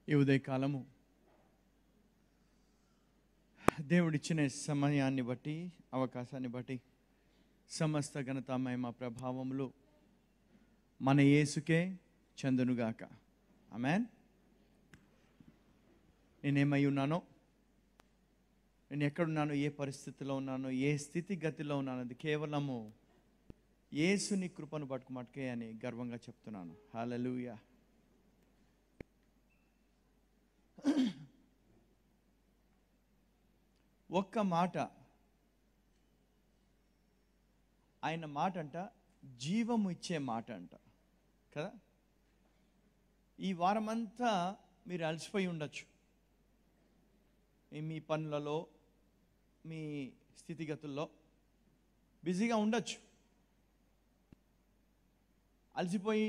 ఈ ఉదయకాలము దేవుడిచ్చిన సమయాన్ని బట్టి అవకాశాన్ని బట్టి సమస్త ఘనత మహిమ ప్రభావములు మన యేసుకే చెందునుగాక ఆమెన్ నేనేమై ఉన్నానో నేను ఎక్కడున్నానో ఏ పరిస్థితిలో ఉన్నానో ఏ స్థితిగతిలో ఉన్నానో అది కేవలము యేసుని కృపను పట్టుకుమటుకే అని గర్వంగా చెప్తున్నాను హల్లెలూయా ఒక్క మాట ఆయన మాట అంట జీవము ఇచ్చే మాట అంట కదా ఈ వారమంతా మీరు అలసిపోయి ఉండొచ్చు మీ- మీ పనులలో మీ స్థితిగతుల్లో బిజీగా ఉండొచ్చు అలసిపోయి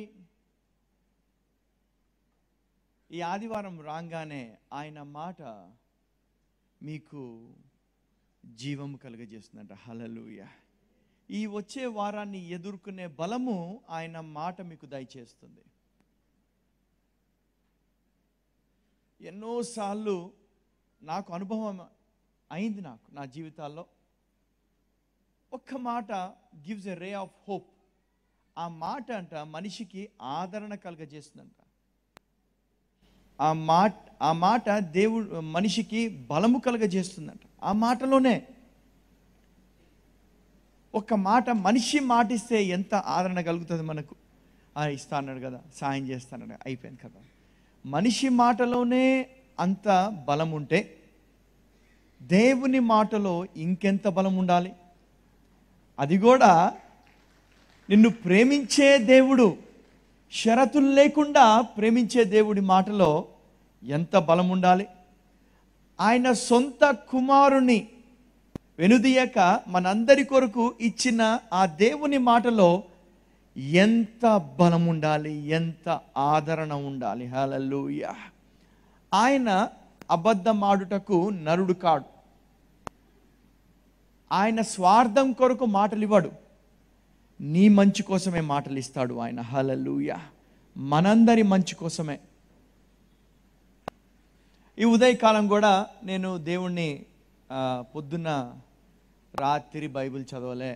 ఈ ఆదివారం రాగానే ఆయన మాట మీకు జీవము కలుగజేస్తుందంట హలలుయ ఈ వచ్చే వారాన్ని ఎదుర్కొనే బలము ఆయన మాట మీకు దయచేస్తుంది ఎన్నోసార్లు నాకు అనుభవం అయింది నాకు నా జీవితాల్లో ఒక్క మాట gives a ray of hope ఆ మాట అంట మనిషికి ఆదరణ కలగజేస్తుందంట ఆ మాట ఆ మాట దేవుడు మనిషికి బలము కలగజేస్తుందంట ఆ మాటలోనే ఒక మాట మనిషి మాటిస్తే ఎంత ఆదరణ కలుగుతుంది మనకు ఆ, ఇస్తా అన్నాడు కదా సాయం చేస్తానన్నాడు అయిపోయింది కదా మనిషి మాటలోనే అంత బలం ఉంటే దేవుని మాటలో ఇంకెంత బలం ఉండాలి అది కూడా నిన్ను ప్రేమించే దేవుడు షరతులు లేకుండా ప్రేమించే దేవుడి మాటలో ఎంత బలం ఉండాలి ఆయన సొంత కుమారుని వెనుదీయక మనందరి కొరకు ఇచ్చిన ఆ దేవుని మాటలో ఎంత బలం ఉండాలి ఎంత ఆదరణ ఉండాలి హల్లెలూయా ఆయన అబద్ధమాడుటకు నరుడు కాడు ఆయన స్వార్థం కొరకు మాటలు ఇవ్వడు నీ మంచి కోసమే మాటలు ఇస్తాడు ఆయన హలలుయ మనందరి మంచి కోసమే ఈ ఉదయకాలం కూడా నేను దేవుణ్ణి ఆ, పొద్దున్న రాత్రి బైబిల్ చదవలే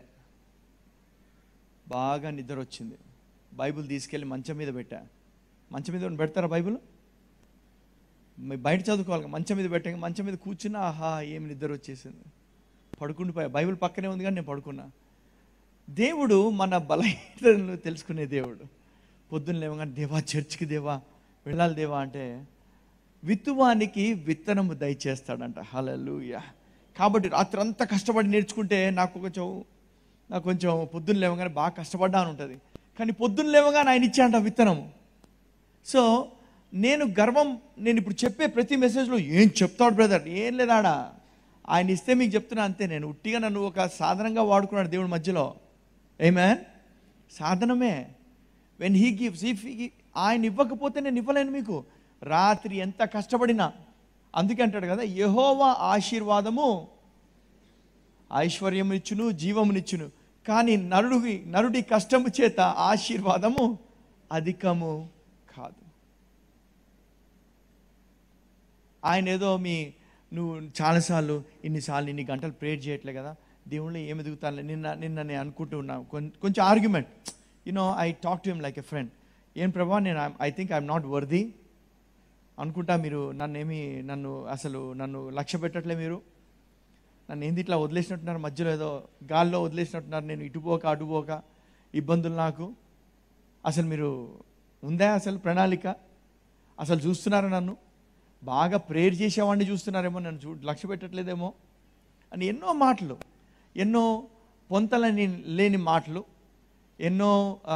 బాగా నిద్ర వచ్చింది బైబిల్ తీసుకెళ్ళి మంచం మీద పెట్టా మంచం మీద పెడతారా బైబిల్ మీ బయట చదువుకోవాలి మంచం మీద పెట్టాక మంచం మీద కూర్చున్నా ఆహా ఏమి నిద్ర వచ్చేసింది పడుకుంటూ పోయా బైబిల్ పక్కనే ఉంది కానీ నేను పడుకున్నా దేవుడు మన బలహీనతలను తెలుసుకునే దేవుడు పొద్దున్న లేవగానే దేవా చర్చికి దేవా వెళ్ళాలి దేవా అంటే విత్తువానికి విత్తనము దయచేస్తాడంట హలలుయ కాబట్టి రాత్రి అంతా కష్టపడి నేర్చుకుంటే నాకు కొంచెం నాకు కొంచెం పొద్దున్న లేవగానే బాగా కష్టపడ్డా అని ఉంటుంది కానీ పొద్దున్న లేవగానే ఆయన ఇచ్చాడంట విత్తనము సో నేను గర్వం నేను ఇప్పుడు చెప్పే ప్రతి మెసేజ్లో ఏం చెప్తాడు బ్రదర్ ఏం లేదాడా ఆయన ఇస్తే మీకు చెప్తున్నా అంతే నేను ఉట్టిగా నన్ను ఒక సాధనంగా వాడుకున్నాడు దేవుడి మధ్యలో ఏమేన్ సాధనమే వెన్ హీ గివ్స్ ఇఫ్ ఆయన ఇవ్వకపోతే నేను ఇవ్వలేను మీకు రాత్రి ఎంత కష్టపడినా అందుకే అంటాడు కదా యహోవా ఆశీర్వాదము ఐశ్వర్యమునిచ్చును జీవమునిచ్చును కానీ నరుడి నరుడి కష్టము చేత ఆశీర్వాదము అధికము కాదు ఆయన ఏదో మీ నువ్వు చాలాసార్లు ఇన్నిసార్లు ఇన్ని గంటలు ప్రేయర్ చేయట్లే కదా దేవుళ్ళు ఏమి ఎదుగుతాను నిన్న నిన్న నేను అనుకుంటూ ఉన్నా కొం- కొంచెం argument you know I talk to him like a friend ఏం ప్రభా నేను I think I'm not worthy అనుకుంటా మీరు నన్ను ఏమి నన్ను అసలు నన్ను లక్ష్య పెట్టట్లే మీరు నన్ను ఏంది ఇట్లా వదిలేసినట్టున్నారు మధ్యలో ఏదో గాల్లో వదిలేసినట్టున్నారు నేను ఇటుపోక అటుపోక ఇబ్బందులు నాకు అసలు మీరు ఉందా అసలు ప్రణాళిక అసలు చూస్తున్నారా నన్ను బాగా ప్రేయర్ చేసేవాడిని చూస్తున్నారేమో నన్ను చూ లక్ష్య పెట్టట్లేదేమో అని ఎన్నో మాటలు ఎన్నో పొంతలని లేని మాటలు ఎన్నో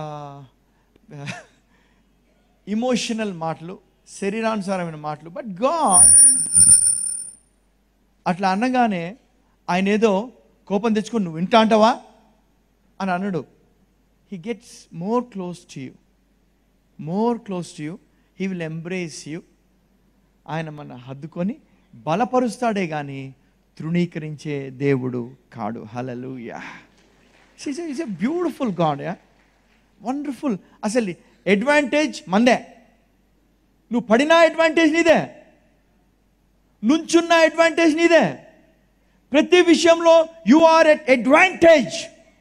ఇమోషనల్ మాటలు శరీరానుసారమైన మాటలు బట్ గాడ్ అట్లా అనగానే ఆయన ఏదో కోపం తెచ్చుకొని నువ్వు వింటా అంటావా అని అనడు he gets more close to you more close to you he will embrace you ఆయన మన హద్దుకొని బలపరుస్తాడే కానీ తృణీకరించే దేవుడు కాడు hallelujah it's a beautiful God yeah wonderful అసలు అడ్వాంటేజ్ మందే నువ్వు పడిన అడ్వాంటేజ్ నీదే నుంచున్న అడ్వాంటేజ్ నీదే ప్రతి విషయంలో you are at advantage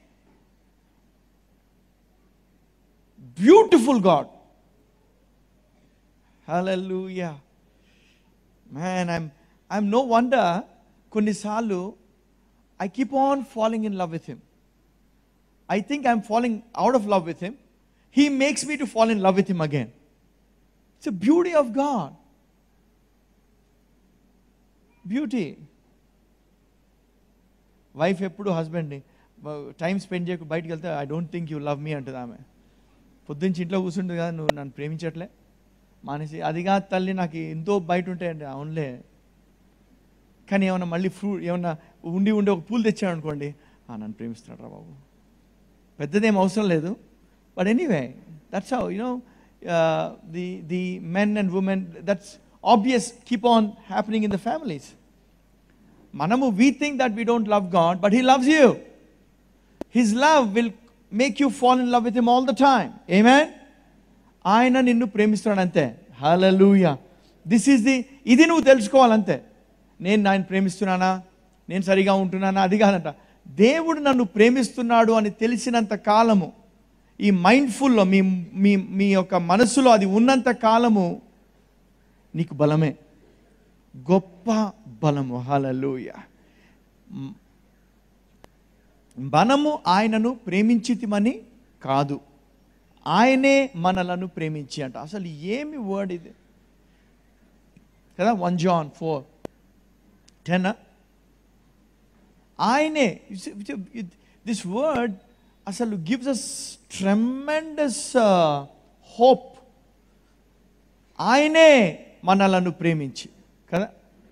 beautiful God hallelujah man I'm I'm no wonder కొన్నిసార్లు I keep on falling in love with him I think I'm falling out of love with him he makes me to fall in love with him again it's beauty of God beauty wife ఎప్పుడు హస్బెండ్ని time spend చేయకు బయటికి వెళ్తే I don't think you love me అంటుంది ఆమె పొద్దున్న ఇంట్లో కూర్చుంటుంది కదా నువ్వు నన్ను ప్రేమించట్లే మానేసి అది కాదు తల్లి నాకు ఎంతో బయట ఉంటాయండి అవునులే కానీ ఏమన్నా మళ్ళీ ఫ్రూట్ ఏమన్నా ఉండి ఉండి ఒక పూలు తెచ్చాడు అనుకోండి "ఆ, నన్ను ప్రేమిస్తున్నాడు రా బాబు పెద్దదేం అవసరం లేదు but anyway that's how you know the the men and women that's obvious keep on happening in the families మనము we think that we don't love God but he loves you his love will make you fall in love with him all the time amen ఆయన నిన్ను ప్రేమిస్తున్నాడు అంతే హలలుయ this is the ఇది నువ్వు తెలుసుకోవాలంతే నేను ఆయన ప్రేమిస్తున్నానా నేను సరిగా ఉంటున్నానా అది కాదంట దేవుడు నన్ను ప్రేమిస్తున్నాడు అని తెలిసినంత కాలము ఈ మైండ్ఫుల్లో మీ మీ మీ యొక్క మనసులో అది ఉన్నంత కాలము నీకు బలమే గొప్ప బలము హలలుయ మనము ఆయనను ప్రేమించితిమని కాదు ఆయనే మనలను ప్రేమించి అంట అసలు ఏమి వర్డ్ ఇది కదా వన్ జాన్ ఫోర్ టెన్ ఆయనే దిస్ వర్డ్ అసలు గివ్స్ అస్ ట్రెమెండస్ హోప్ ఆయనే మనలను ప్రేమించి కదా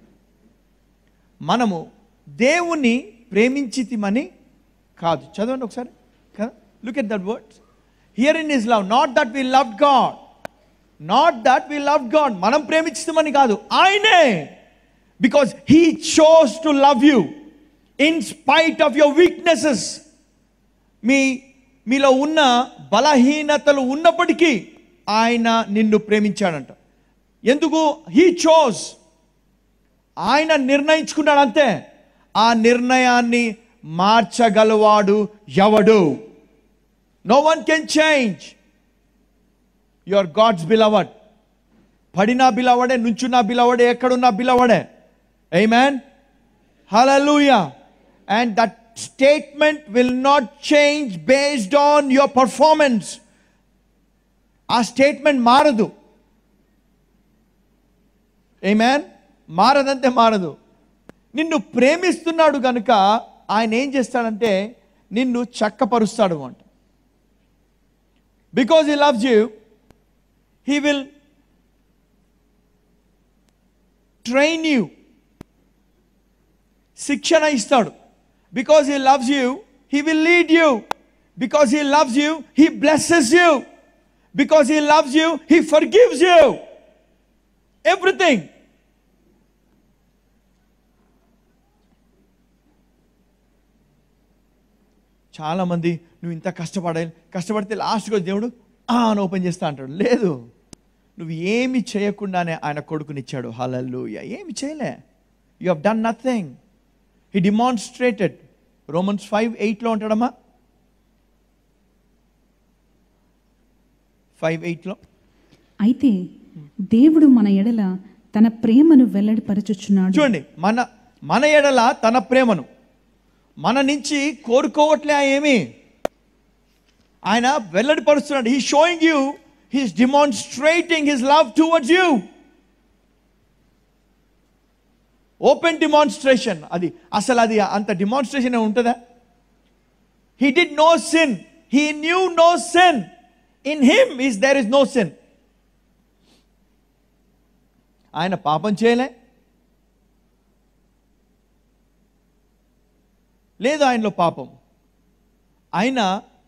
మనము దేవుని ప్రేమించితిమని కాదు చదవండి ఒకసారి కదా look at that words here in is love not that we love God not that we love God మనం ప్రేమించమని కాదు ఆయనే because he chose to love you in spite of your weaknesses మీ మీలో ఉన్న బలహీనతలు ఉన్నప్పటికీ ఆయన నిన్ను ప్రేమించాడంట ఎందుకు హీ చోస్ ఆయన నిర్ణయించుకున్నాడు అంతే ఆ నిర్ణయాన్ని మార్చగలవాడు ఎవడు no one can change your God's beloved పడినా బిలవడే నుంచున్నా బిలవడే ఎక్కడున్నా బిలవడే amen hallelujah and that statement will not change based on your performance ఆ స్టేట్మెంట్ మారదు ఏ మ్యాన్ మారదంతే మారదు నిన్ను ప్రేమిస్తున్నాడు కనుక ఆయన ఏం చేస్తాడంటే నిన్ను చక్కపరుస్తాడు అంట because he loves you he will train you శిక్షణ ఇస్తాడు because he loves you he will lead you because he loves you he blesses you because he loves you he forgives you everything చాలామంది నువ్వు ఇంత కష్టపడాలి కష్టపడితే లాస్ట్గా దేవుడు "ఆ" అని ఓపెన్ చేస్తా అంటాడు లేదు నువ్వు ఏమి చేయకుండానే ఆయన కొడుకునిచ్చాడు హలల్లు ఏమి చేయలే you have done nothing he demonstrated Romans five ఎయిట్లో ఉంటాడమ్మా ఫైవ్ ఎయిట్లో అయితే దేవుడు మన ఎడల తన ప్రేమను వెల్లడిపరచుచున్నాడు చూడండి మన మన ఎడల తన ప్రేమను మన నుంచి కోరుకోవట్లే ఏమి ఆయన వెల్లడిపరుస్తున్నాడు he showing you he's demonstrating his love towards you open demonstration అది అసలు అది అంత డిమాన్స్ట్రేషన్ ఉంటుందా he did no sin he knew no sin in him is there is no sin ఆయన పాపం చేయలే లేదు ఆయనలో పాపం ఆయన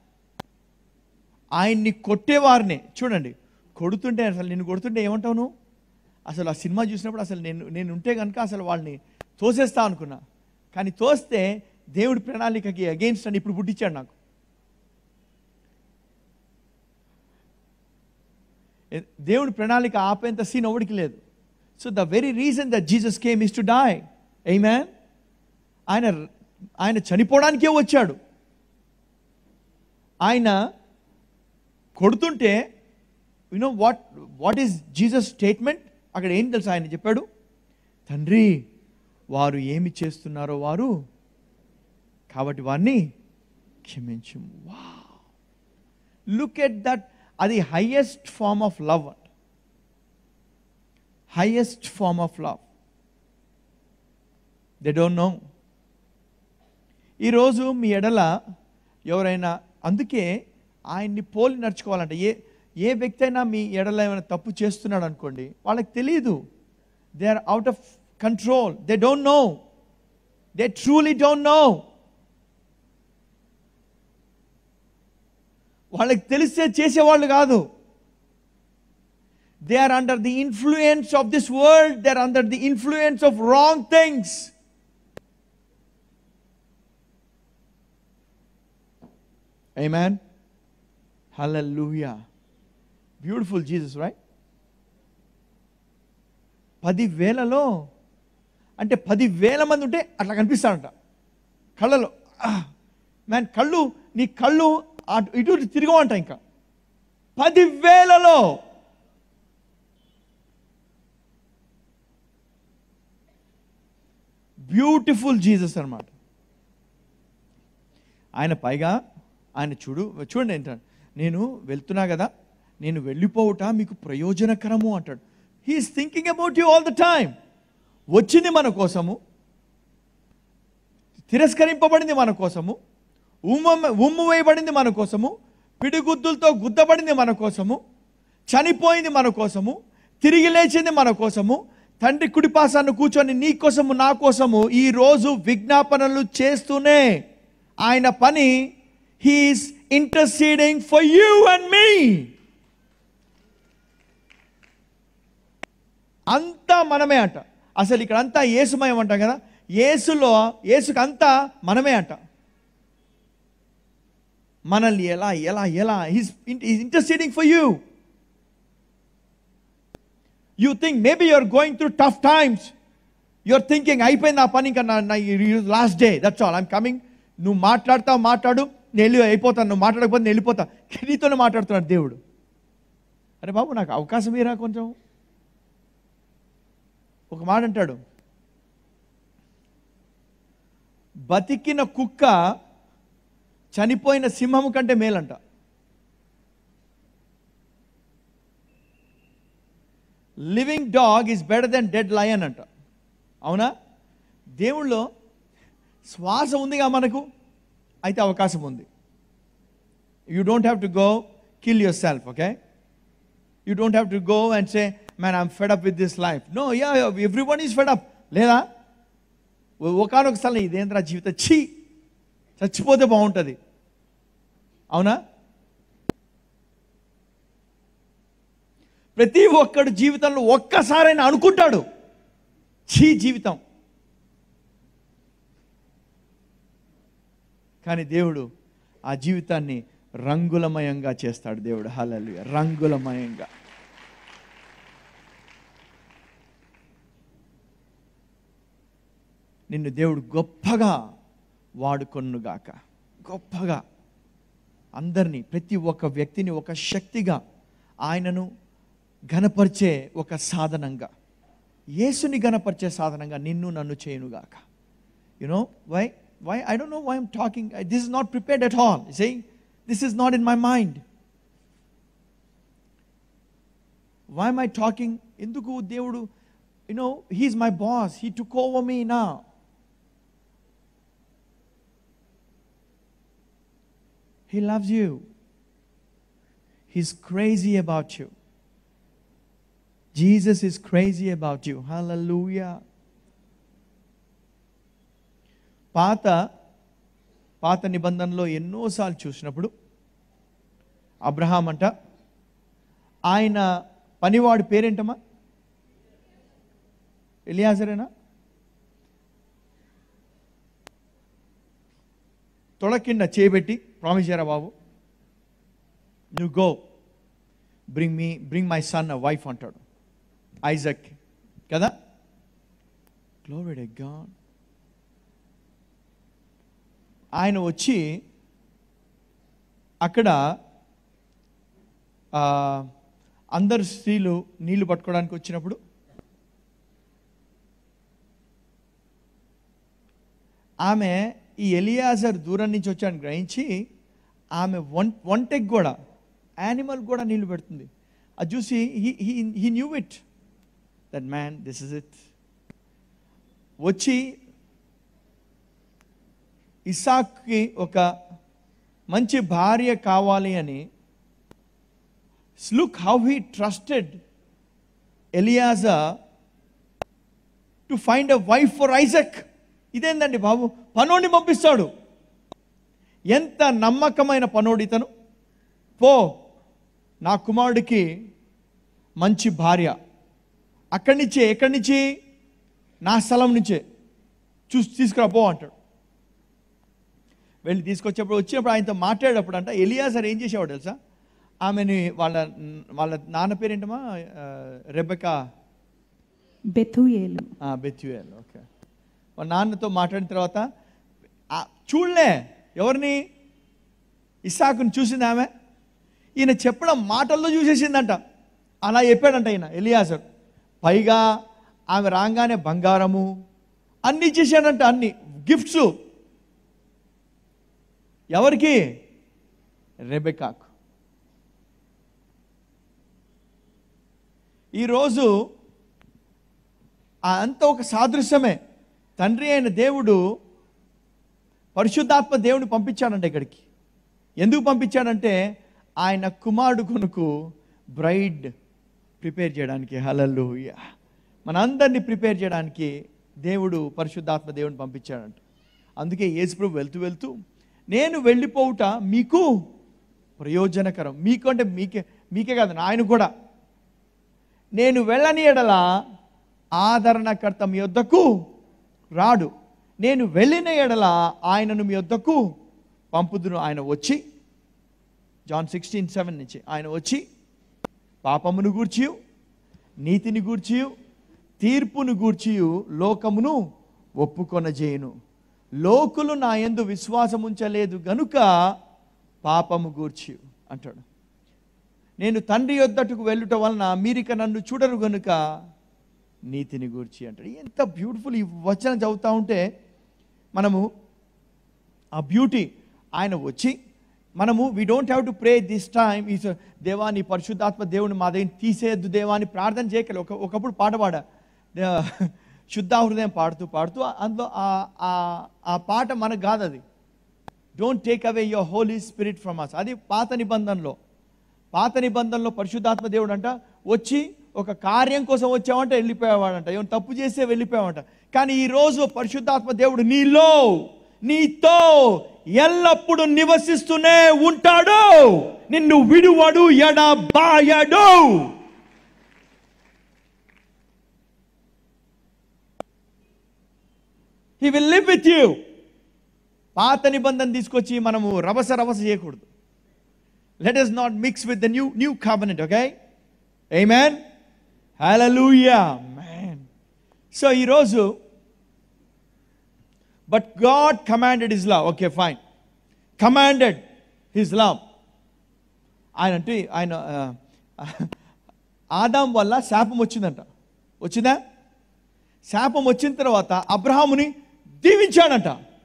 ఆయన్ని కొట్టేవారిని చూడండి కొడుతుంటే అసలు నిన్ను కొడుతుంటే ఏమంటావు నువ్వు అసలు ఆ సినిమా చూసినప్పుడు అసలు నేను నేను ఉంటే కనుక అసలు వాళ్ళని తోసేస్తా అనుకున్నా కానీ తోస్తే దేవుడి ప్రణాళికకి అగెయిన్స్ట్ అని ఇప్పుడు పుట్టించాడు నాకు ఎ- దేవుడి ప్రణాళిక ఆపేంత సీన్ ఎవడికి లేదు so the very reason that Jesus came is to die amen ఆయన ఆయన చనిపోవడానికే వచ్చాడు ఆయన కొడుతుంటే you know what what is Jesus statement అక్కడ ఏం తెలుసు ఆయన చెప్పాడు తండ్రి వారు ఏమి చేస్తున్నారో వారు కాబట్టి వారిని క్షమించు వా లుక్ ఎట్ దట్ అది హైయెస్ట్ ఫార్మ్ ఆఫ్ లవ్ అంట highest form of love they don't know ఈరోజు మీ ఎడల ఎవరైనా అందుకే ఆయన్ని పోలి నడుచుకోవాలంట ఏ ఏ వ్యక్తి అయినా మీ ఎడల ఏమైనా తప్పు చేస్తున్నాడు అనుకోండి వాళ్ళకి తెలియదు they are out of control they don't know they truly don't know వాళ్ళకి తెలిస్తే చేసేవాళ్ళు కాదు they are under the influence of this world they are under the influence of wrong things Amen. Hallelujah. Beautiful Jesus, right? పది వేలలో అంటే పది వేల మంది ఉంటే అట్లా కనిపిస్తాడంట కళ్ళలో మ్యాన్ కళ్ళు నీ కళ్ళు అటు ఇటు తిరగవంట ఇంకా పది వేలలో బ్యూటిఫుల్ జీసస్ అన్నమాట ఆయన పైగా ఆయన చూడు చూడండి ఏంటంటే నేను వెళ్తున్నా కదా నేను వెళ్ళిపోవుట మీకు ప్రయోజనకరము అంటాడు he's thinking about you all the time వచ్చింది మన కోసము తిరస్కరింపబడింది మన కోసము ఉమ్మ ఉమ్ము వేయబడింది మన కోసము పిడిగుద్దులతో గుద్దబడింది మన కోసము చనిపోయింది మన కోసము తిరిగి లేచింది మన కోసము తండ్రి కుడిపాసాన్ని కూర్చొని నీ కోసము నా కోసము ఈ రోజు విజ్ఞాపనలు చేస్తూనే ఆయన పని he's interceding for you and మీ అంతా మనమే అంట అసలు ఇక్కడ అంతా ఏసుమయం అంటాం కదా ఏసులో ఏసుకు అంతా మనమే అంట మనల్ని ఎలా ఎలా ఎలా he's interceding for you you think maybe you're going through tough times you're thinking అయిపోయింది ఆ పని ఇంకా నా last day that's all I'm coming నువ్వు మాట్లాడతావు మాట్లాడు నేను వెళ్ళి అయిపోతాను నువ్వు మాట్లాడకపోతే నేను వెళ్ళిపోతా నీతోనే మాట్లాడుతున్నాడు దేవుడు అరే బాబు నాకు అవకాశం ఇరా కొంచెం ఒక మాట అంటాడు బతికిన కుక్క చనిపోయిన సింహము కంటే మేలంట living dog is better than dead lion అంట అవునా దేవుళ్ళో శ్వాస ఉందిగా మనకు అయితే అవకాశం ఉంది you don't have to go kill yourself okay you don't have to go and say man I'm fed up with this life no ya everyone is fed up లేదా ఒకనొక స్థలం ఇదేంద్రా జీవితం ఛీ చచ్చిపోతే బాగుంటుంది అవునా ప్రతి ఒక్కడు జీవితంలో ఒక్కసారైనా అనుకుంటాడు ఛీ జీవితం కానీ దేవుడు ఆ జీవితాన్ని రంగులమయంగా చేస్తాడు దేవుడు హలలు రంగులమయంగా నిన్ను దేవుడు గొప్పగా వాడుకొన్నుగాక గొప్పగా అందరినీ ప్రతి ఒక్క వ్యక్తిని ఒక శక్తిగా ఆయనను ఘనపరిచే ఒక సాధనంగా యేసుని ఘనపరిచే సాధనంగా నిన్ను నన్ను చేయనుగాక you know why why i don't know why i'm talking I, this is not prepared at all you see this is not in my mind why am i talking ఎందుకు దేవుడు you know he's my boss he took over me now he loves you he's crazy about you jesus is crazy about you hallelujah పాత పాత నిబంధనలో ఎన్నోసార్లు చూసినప్పుడు Abraham అంట ఆయన పనివాడి పేరేంటమ్మా ఎలియాజరేనా తొడ కింద చేయబెట్టి ప్రామిస్ చేయరా బాబు నువ్వు go bring me bring my son wife అంటాడు ఐజక్ కదా గ్లోరీ గాడ్ ఆయన వచ్చి అక్కడ ఆ, అందరు స్త్రీలు నీళ్లు పట్టుకోవడానికి వచ్చినప్పుడు ఆమె ఈ ఎలియాజర్ దూరం నుంచి వచ్చాను గ్రహించి ఆమె వన్ వంటకి కూడా యానిమల్ కూడా నీళ్లు పెడుతుంది అది చూసి he knew it that man this is it వచ్చి ఇసాక్కి ఒక మంచి భార్య కావాలి అని look how he trusted Eliezer to find a wife for Isaac ఇదేందండి బాబు పనోడిని పంపిస్తాడు ఎంత నమ్మకమైన పనోడు ఇతను పో నా కుమారుడికి మంచి భార్య అక్కడి నుంచే ఎక్కడి నుంచి నా స్థలం నుంచే చూసి తీసుకురా పో అంటాడు వెళ్ళి తీసుకొచ్చేప్పుడు వచ్చినప్పుడు ఆయనతో మాట్లాడేటప్పుడు అంట ఎలియాజర్ ఏం చేసేవాడు తెలుసా ఆమెని వాళ్ళ వాళ్ళ నాన్న పేరేంటమా రెబెకా బెతుయేలు బెత్యుయల్ ఓకే వాళ్ళ నాన్నతో మాట్లాడిన తర్వాత ఆ, చూడలే ఎవరిని ఇస్సాకుని చూసింది ఆమె ఈయన చెప్పడం మాటల్లో చూసేసిందంట అలా చెప్పాడంట ఈయన ఎలియాసర్ పైగా ఆమె రాగానే బంగారము అన్ని ఇచ్చేసాడంట అన్ని గిఫ్ట్స్ ఎవరికి రెబెకాకు ఈరోజు ఆ అంత ఒక సాదృశ్యమే తండ్రి అయిన దేవుడు పరిశుద్ధాత్మ దేవుని పంపించాడంట ఇక్కడికి ఎందుకు పంపించాడంటే ఆయన కుమారుడు కొనుకు బ్రైడ్ ప్రిపేర్ చేయడానికి హలల్లు మనందరినీ ప్రిపేర్ చేయడానికి దేవుడు పరిశుద్ధాత్మ దేవుని పంపించాడంట అందుకే యేసుప్రభు వెళ్తూ వెళ్తూ నేను వెళ్ళిపోవుట మీకు ప్రయోజనకరం మీకు అంటే మీకే మీకే కాదు ఆయన కూడా నేను వెళ్ళని ఎడల ఆదరణకర్త మీ యొద్దకు రాడు నేను వెళ్ళిన ఎడల ఆయనను మీ యొద్దకు పంపుదును ఆయన వచ్చి జాన్ సిక్స్టీన్ సెవెన్ నుంచి ఆయన వచ్చి పాపమును గూర్చి నీతిని గూర్చి తీర్పును గూర్చి లోకమును ఒప్పుకొనజేయును లోకులు నా యందు విశ్వాసం ఉంచలేదు గనుక పాపము గూర్చి అంటాడు నేను తండ్రి యొద్దటకు వెళ్ళుట వలన మీరిక నన్ను చూడరు గనుక నీతిని గూర్చి అంటాడు ఎంత బ్యూటిఫుల్ ఈ వచనం చదువుతూ ఉంటే మనము ఆ బ్యూటీ ఆయన వచ్చి మనము we don't have to pray this time ఈ దేవా నీ పరిశుద్ధాత్మ దేవుని మా దగ్గర తీసేయద్దు దేవా అని ప్రార్థన చేయగలి ఒక ఒకప్పుడు పాట పాడ దే- శుద్ధ హృదయం పాడుతూ పాడుతూ అందులో ఆ- ఆ- ఆ పాట మనకు కాదు అది don't take away your holy spirit from us అది పాత నిబంధనలో పాత నిబంధనలో పరిశుద్ధాత్మ దేవుడు అంట వచ్చి ఒక కార్యం కోసం వచ్చావంట వెళ్ళిపోయేవాడంట ఏమైనా తప్పు చేస్తే వెళ్ళిపోయావంట కానీ ఈ రోజు పరిశుద్ధాత్మ దేవుడు నీలో నీతో ఎల్లప్పుడూ నివసిస్తూనే ఉంటాడు నిన్ను విడువడు ఎడబాయడు he will live with you పాత నిబంధన తీసుకొచ్చి మనము రభస రభస చేయకూడదు let us not mix with the new new covenant okay amen hallelujah man so ఈరోజు but god commanded his love okay fine commanded his love ఆయన అంటే ఆయన ఆ, ఆదాం వల్ల శాపం వచ్చిందంట వచ్చిందా శాపం వచ్చిన తర్వాత అబ్రహాముని దీవించాడంట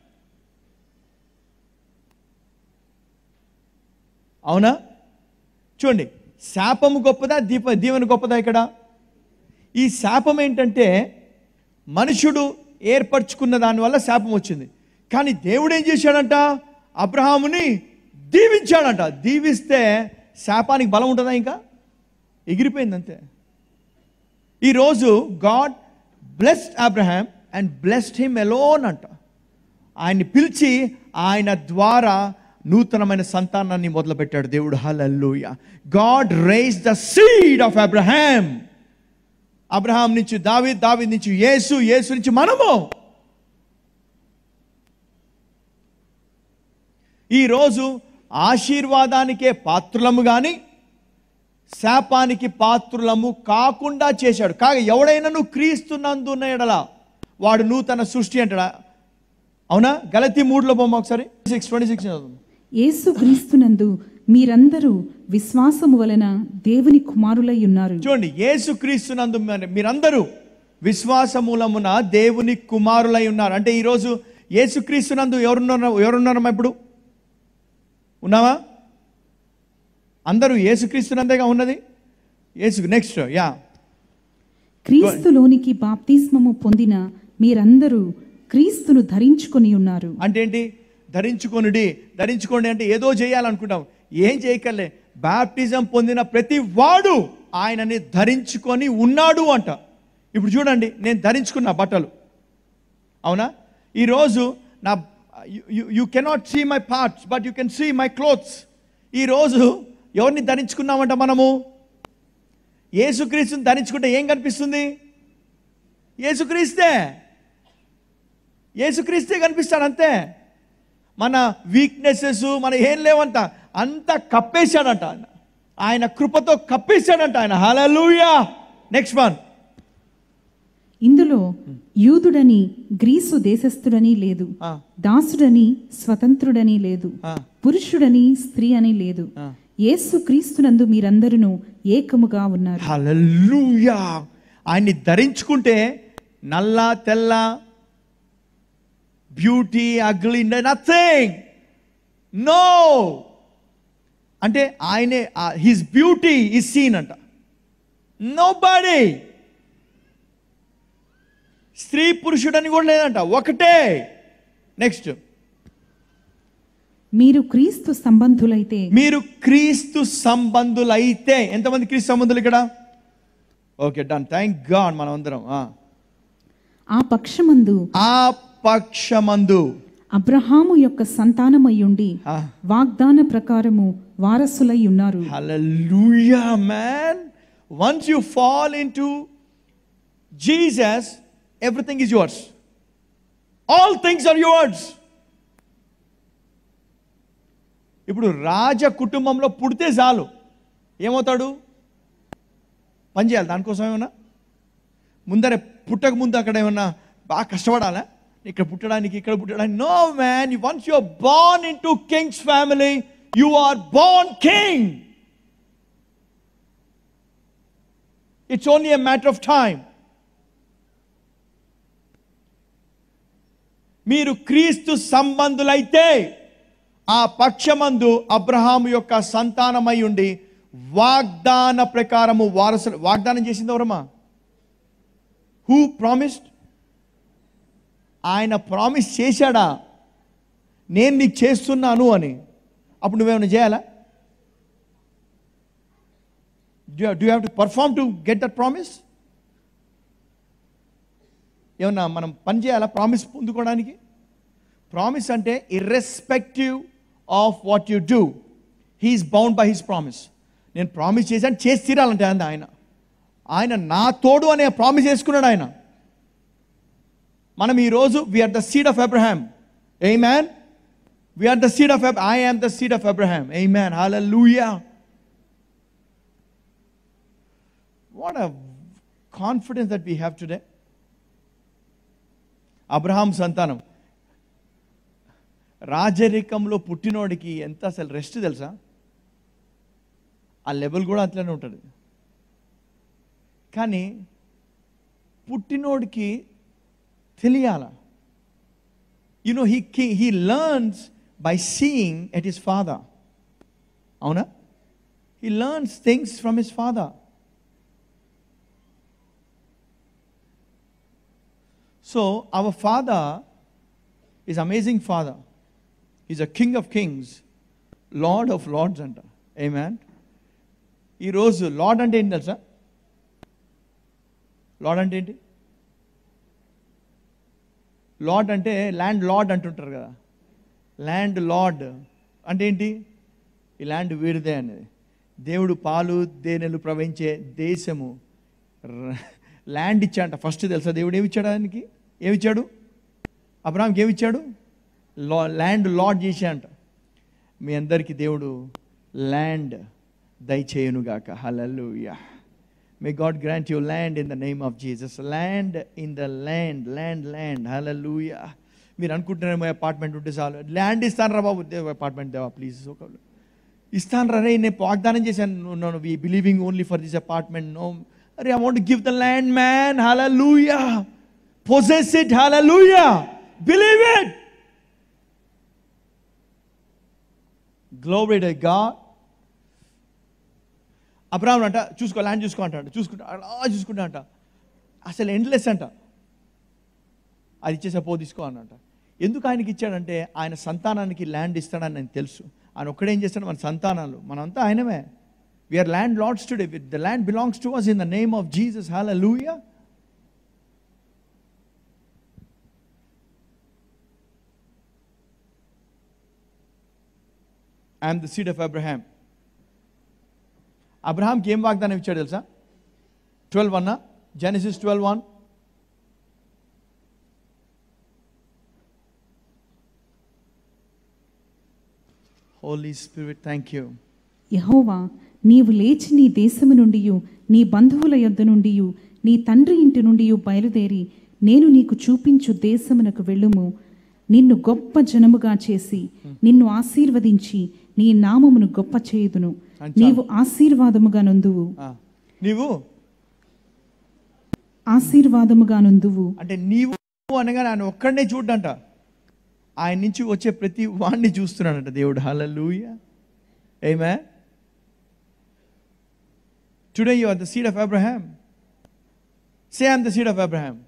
అవునా చూడండి శాపము గొప్పదా దీప దీవెన గొప్పదా ఇక్కడ ఈ శాపం ఏంటంటే మనుషుడు ఏర్పరచుకున్న దానివల్ల శాపం వచ్చింది కానీ దేవుడు ఏం చేశాడంట అబ్రహాముని దీవించాడంట దీవిస్తే శాపానికి బలం ఉంటుందా ఇంకా ఎగిరిపోయింది అంతే ఈరోజు God blessed Abraham and blessed him alone అంట ఆయన్ని పిలిచి ఆయన ద్వారా నూతనమైన సంతానాన్ని మొదలుపెట్టాడు దేవుడు hallelujah God raise the seed of Abraham Abraham నుంచి దావి దావి నుంచి యేసు యేసు నుంచి మనము ఈరోజు ఆశీర్వాదానికే పాత్రులము కానీ శాపానికి పాత్రులము కాకుండా చేశాడు కాగా ఎవడైనా నువ్వు క్రీస్తునందున్న ఎడల వాడు నూతన సృష్టి అంటాడా అవునా గలతి మూడులో బొమ్మ ఒకసారి సిక్స్ ట్వంటీ సిక్స్ యేసు క్రీస్తునందు మీరందరూ విశ్వాసము వలన దేవుని కుమారులై ఉన్నారు చూడండి యేసు క్రీస్తునందు మరి మీరందరూ విశ్వాస మూలమున దేవుని కుమారులై ఉన్నారు అంటే ఈరోజు యేసు క్రీస్తునందు ఎవరున్నారు ఎవరున్నారమ్మా ఇప్పుడు ఉన్నావా అందరూ యేసుక్రీస్తునందేగా ఉన్నది యేసు నెక్స్ట్ యా క్రీస్తులోనికి బాప్తిస్మము పొందిన మీరందరూ క్రీస్తును ధరించుకొని ఉన్నారు అంటే ఏంటి ధరించుకొనుడి ధరించుకోండి అంటే ఏదో చేయాలనుకుంటాం ఏం చేయకలే బాప్టిజం పొందిన ప్రతి వాడు ఆయనని ధరించుకొని ఉన్నాడు అంట ఇప్పుడు చూడండి నేను ధరించుకున్న బట్టలు అవునా ఈరోజు నా you cannot see my parts but you can see my clothes ఈరోజు ఎవరిని ధరించుకున్నామంట మనము యేసుక్రీస్తుని ధరించుకుంటే ఏం కనిపిస్తుంది యేసుక్రీస్తే యేసుక్రీస్తే కనిపిస్తాడు అంతే మన వీక్నెసెస్ మన ఏం లేవంట అంతా కప్పేశాడంట ఆయన ఆయన కృపతో కప్పేశాడంట ఆయన హలలుయా నెక్స్ట్ వన్ ఇందులో యూదుడని గ్రీసు దేశస్థుడని లేదు ఆ. దాసుడని స్వతంత్రుడని లేదు ఆ. పురుషుడని స్త్రీ అని లేదు ఆ. యేసు క్రీస్తునందు మీరందరూ ఏకముగా ఉన్నారు హలలుయా ఆయన్ని ధరించుకుంటే నల్ల తెల్ల బ్యూటీ అగ్లీ నథింగ్ నో అంటే ఆయనే హిస్ బ్యూటీ ఈజ్ సీన్ అంట నో బాడీ స్త్రీ పురుషుడని కూడా లేదంట ఒకటే నెక్స్ట్ మీరు క్రీస్తు సంబంధులైతే మీరు క్రీస్తు సంబంధులైతే ఎంతమంది క్రీస్తు సంబంధులు ఇక్కడ ఓకే డన్ థ్యాంక్ గాడ్ మనం అందరం ఆ. ఆ పక్షమందు ఆ పక్షమందు అబ్రహాము యొక్క సంతానమయ్యుండి ఆ. వాగ్దాన ప్రకారము వారసులై ఉన్నారు Hallelujah, man. Once you fall into Jesus, everything is yours. All things are yours. ఇప్పుడు రాజ కుటుంబంలో పుడితే చాలు ఏమవుతాడు పని చేయాలి దానికోసం ఏమన్నా ముందరే పుట్టక ముందు అక్కడ ఏమన్నా బాగా కష్టపడాలా ఇక్కడ పుట్టడానికి ఇక్కడ పుట్టడానికి no man once you are born into king's family you are born king it's only a matter of time మీరు క్రీస్తు సంబంధులైతే ఆ పక్షమందు అబ్రహాము యొక్క సంతానమై ఉండి వాగ్దాన ప్రకారము వారసులు వాగ్దానం చేసింది ఎవరమ్మా హూ ప్రామిస్డ్ ఆయన ప్రామిస్ చేశాడా నేను నీకు చేస్తున్నాను అని అప్పుడు నువ్వేమైనా చేయాలా do have to perform to get that promise ఏమన్నా మనం పని చేయాలా ప్రామిస్ పొందుకోవడానికి ప్రామిస్ అంటే irrespective of what you do he's bound by his promise నేను ప్రామిస్ చేశాను చేసి తీరాలంటే అంది ఆయన ఆయన నా తోడు అనే ప్రామిస్ చేసుకున్నాడు ఆయన మనం ఈరోజు we're the seed of Abraham amen we're the seed of I am the seed of Abraham amen hallelujah what a confidence that we have today Abraham సంతానం రాజరికంలో పుట్టినోడికి ఎంత అసలు రెస్ట్ తెలుసా ఆ లెవెల్ కూడా అట్లనే ఉంటుంది కానీ పుట్టినోడికి తెలియాల you know he he learns by seeing at his father అవునా he learns things from his father So our Father is amazing Father. He's a King of Kings, Lord of Lords అంట Amen. ఈరోజు lord అంటే ఏంటి తెలుసా lord అంటే ఏంటి lord అంటే land lord అంటుంటారు కదా ల్యాండ్ లార్డ్ అంటే ఏంటి ఈ ల్యాండ్ వీడిదే అనేది దేవుడు పాలు తేనెలు ప్రవహించే దేశము ర- ల్యాండ్ ఇచ్చాడంట ఫస్ట్ తెలుసా దేవుడు ఏమి ఇచ్చాడు ఆయనకి ఏమిచ్చాడు అబ్రామ్కి ఏమిచ్చాడు లా ల్యాండ్ లార్డ్ చేశాడంట మీ అందరికీ దేవుడు ల్యాండ్ దయచేయునుగాక hallelujah may God grant you land in the name of Jesus land in the land land land hallelujah మీరు అనుకుంటున్నారేమో అపార్ట్మెంట్ ఉంటే చాలు ల్యాండ్ ఇస్తాను రా బాబు అపార్ట్మెంట్ దేవా ప్లీజ్ ఒక ఇస్తాను రా రే నేను వాగ్దానం చేశాను no we believing only for this apartment no అరే I want give the land man hallelujah possess it hallelujah believe it glory to God అబ్రాహ్మణ్ అంట చూసుకో ల్యాండ్ చూసుకో అంటాడు చూసుకుంటా అలా చూసుకుంటా అంట అసలు ఎండ్లెస్ అంట అది ఇచ్చేసా పో తీసుకో అనంట ఎందుకు ఆయనకి ఇచ్చాడంటే ఆయన సంతానానికి ల్యాండ్ ఇస్తాడని నాకు తెలుసు ఆయన ఒక్కడేం చేస్తాడు మన సంతానాలు మనంతా ఆయనమే we're landlords today with the land belongs to us in the name of Jesus hallelujah I'm the seed of Abraham అబ్రహాంకి ఏం వాగ్దానం ఇచ్చాడు తెలుసా twelve one Genesis twelve one holy spirit thank you యహోవా నీవు లేచి నీ దేశము నుండి నీ బంధువుల యొద్ద నుండి నీ తండ్రి ఇంటి నుండి బయలుదేరి నేను నీకు చూపించు దేశమునకు వెళ్ళుము నిన్ను గొప్ప జనముగా చేసి నిన్ను ఆశీర్వదించి నీ నామమును గొప్ప చేయుదును అంచాలు. నీవు ఆశీర్వాదముగా నొందువు నీవు ఆశీర్వాదముగా నొందువు అంటే నీవు అనగానే ఆయన ఒక్కడనే చూడ్డంట ఆయన నుంచి వచ్చే ప్రతి వాడిని చూస్తున్నాడంట దేవుడు హలలుయ ఏమే today you are the seed of Abraham say I'm the seed of Abraham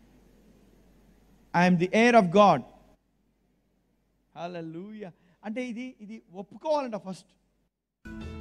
I'm the heir of God hallelujah అంటే ఇది ఇది ఒప్పుకోవాలంట ఫస్ట్